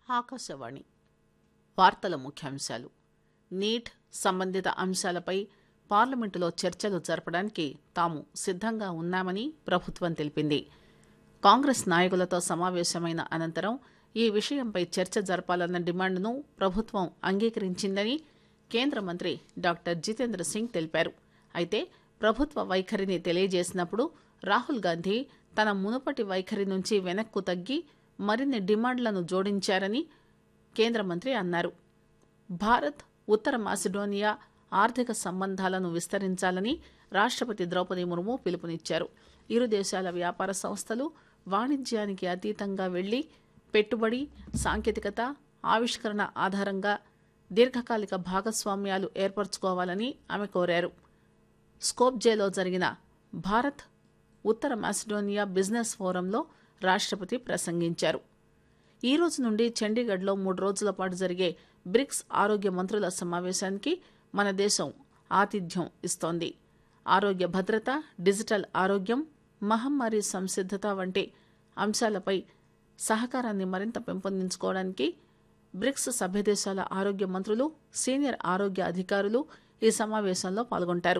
ఆకాశవాణి వార్తల ముఖ్యాంశాలు నీట్ సంబంధిత అంశాలపై పార్లమెంటులో చర్చలు జరపడానికి తాము సిద్దంగా ఉన్నామని ప్రభుత్వం తెలిపింది కాంగ్రెస్ నాయకులతో సమావేశమైన అనంతరం ఈ విషయంపై చర్చ జరపాలన్న డిమాండ్ను ప్రభుత్వం అంగీకరించిందని కేంద్ర మంత్రి డాక్టర్ జితేంద్ర సింగ్ తెలిపారు అయితే ప్రభుత్వ వైఖరిని తెలియజేసినప్పుడు రాహుల్ గాంధీ తన మునుపటి వైఖరి నుంచి వెనక్కు తగ్గి మరిన్ని డిమాండ్లను జోడించారని కేంద్ర మంత్రి అన్నారు భారత్ ఉత్తర మాసిడోనియా ఆర్థిక సంబంధాలను విస్తరించాలని రాష్టపతి ద్రౌపది ముర్ము పిలుపునిచ్చారు ఇరు దేశాల వ్యాపార సంస్థలు వాణిజ్యానికి అతీతంగా వెళ్లి పెట్టుబడి సాంకేతికత ఆవిష్కరణ ఆధారంగా దీర్ఘకాలిక భాగస్వామ్యాలు ఏర్పరచుకోవాలని ఆమె కోరారు స్కోప్జేలో జరిగిన భారత్ ఉత్తర మాసిడోనియా బిజినెస్ ఫోరంలో రాష్టపతి ప్రసంగించారు ఈ రోజు నుండి చండీగఢ్లో మూడు రోజుల పాటు జరిగే బ్రిక్స్ ఆరోగ్య మంత్రుల సమావేశానికి మన దేశం ఆతిథ్యం ఇస్తోంది ఆరోగ్య భద్రత డిజిటల్ ఆరోగ్యం మహమ్మారి సంసిద్దత వంటి అంశాలపై సహకారాన్ని మరింత పెంపొందించుకోవడానికి బ్రిక్స్ సభ్యదేశాల ఆరోగ్య మంత్రులు సీనియర్ ఆరోగ్య అధికారులు ఈ సమావేశంలో పాల్గొంటారు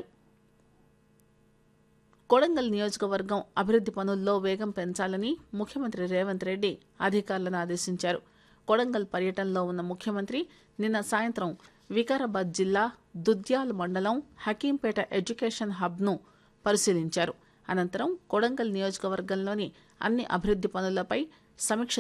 కొడంగల్ నియోజకవర్గం అభివృద్ది పనుల్లో వేగం పెంచాలని ముఖ్యమంత్రి రేవంత్ రెడ్డి అధికారులను ఆదేశించారు కొడంగల్ పర్యటనలో ఉన్న ముఖ్యమంత్రి నిన్న సాయంత్రం వికారాబాద్ జిల్లా దుద్యాల్ మండలం హకీంపేట ఎడ్యుకేషన్ హబ్ను పరిశీలించారు అనంతరం కొడంగల్ నియోజకవర్గంలోని అన్ని అభివృద్ది పనులపై సమీక్ష